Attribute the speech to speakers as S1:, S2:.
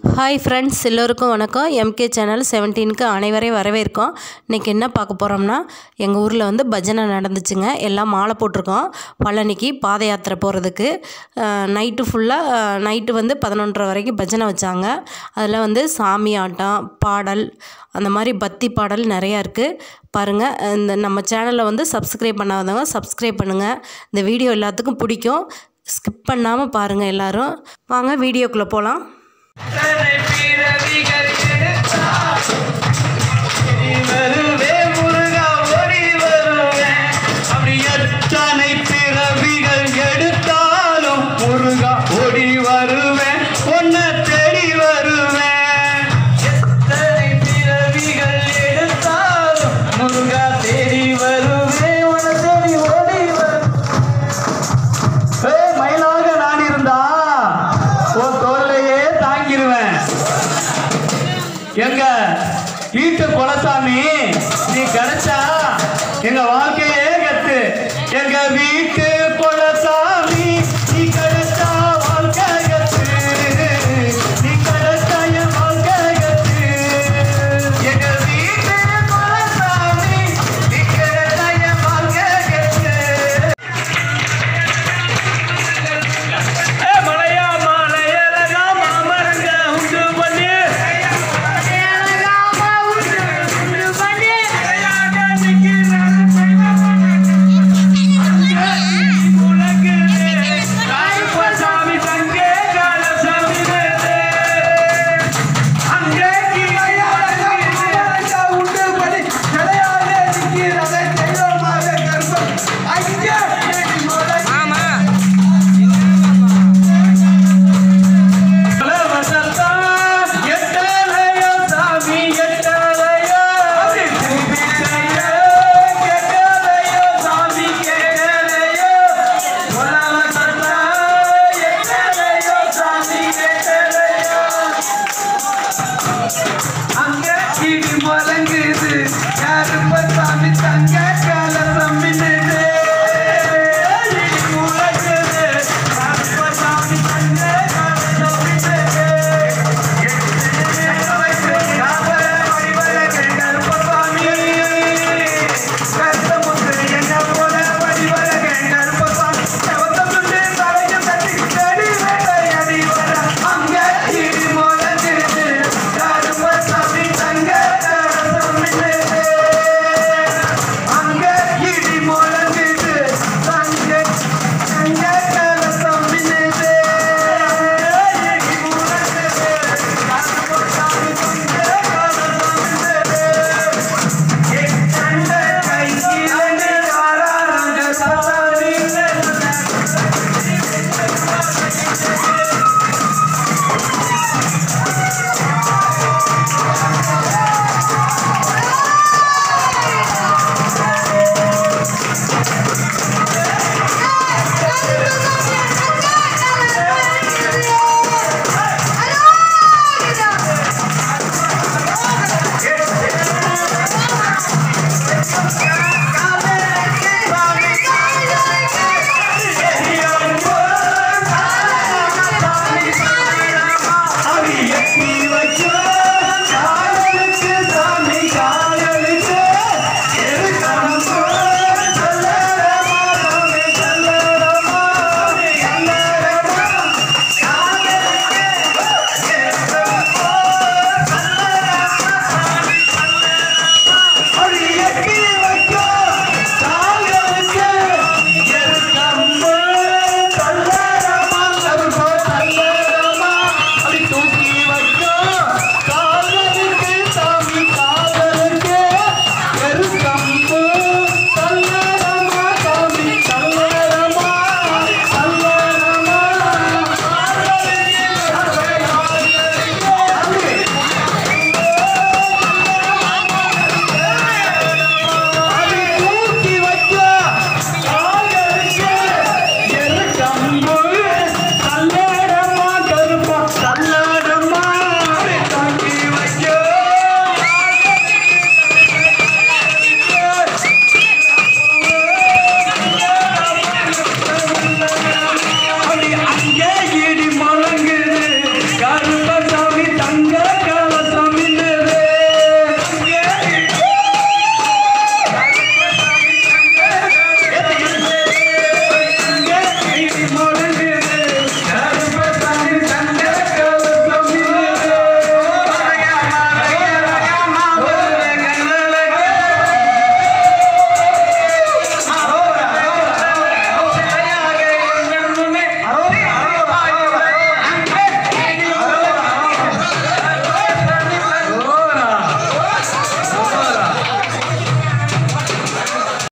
S1: hi friends எல்லோருக்கும் வணக்கம் MK channel செவன்டீனுக்கு அனைவரையும் வரவேற்கோம் இன்றைக்கி என்ன பார்க்க போகிறோம்னா எங்கள் ஊரில் வந்து பஜனை நடந்துச்சுங்க எல்லாம் மாலை போட்டிருக்கோம் பழனிக்கு பாத யாத்திரை போகிறதுக்கு நைட்டு ஃபுல்லாக நைட்டு வந்து பதினொன்றரை வரைக்கும் பஜனை வச்சாங்க அதில் வந்து சாமி ஆட்டம் பாடல் அந்த மாதிரி பக்தி பாடல் நிறையா இருக்குது பாருங்கள் இந்த நம்ம சேனலை வந்து சப்ஸ்கிரைப் பண்ணாதவங்க சப்ஸ்கிரைப் பண்ணுங்கள் இந்த வீடியோ எல்லாத்துக்கும் பிடிக்கும் ஸ்கிப் பண்ணாமல் பாருங்கள் எல்லோரும் வாங்க வீடியோக்குள்ளே போகலாம்
S2: தன்னை பிறவிகள் எடுத்தால் ஓடி வருவேன் முருகா ஓடி வருவேன் அப்படி எத்தனை பிறவிகள் எடுத்தாலும் முருகா ஓடி வருவேன் உன்னை தேடி வருவேன் எத்தனை பிறவிகள் எடுத்தாலும் முருகா தேடி வருவேன் உன்னை தேடி ஓடி வருவேன் ஏய், மயிலாக நான் இருந்தா உன் தோல்லையே தாங்கிருவேன் எங்க வீட்டு குலசாமி நீ கிடைச்சா எங்க வாழ்க்கையே கத்து எங்க வீட்டு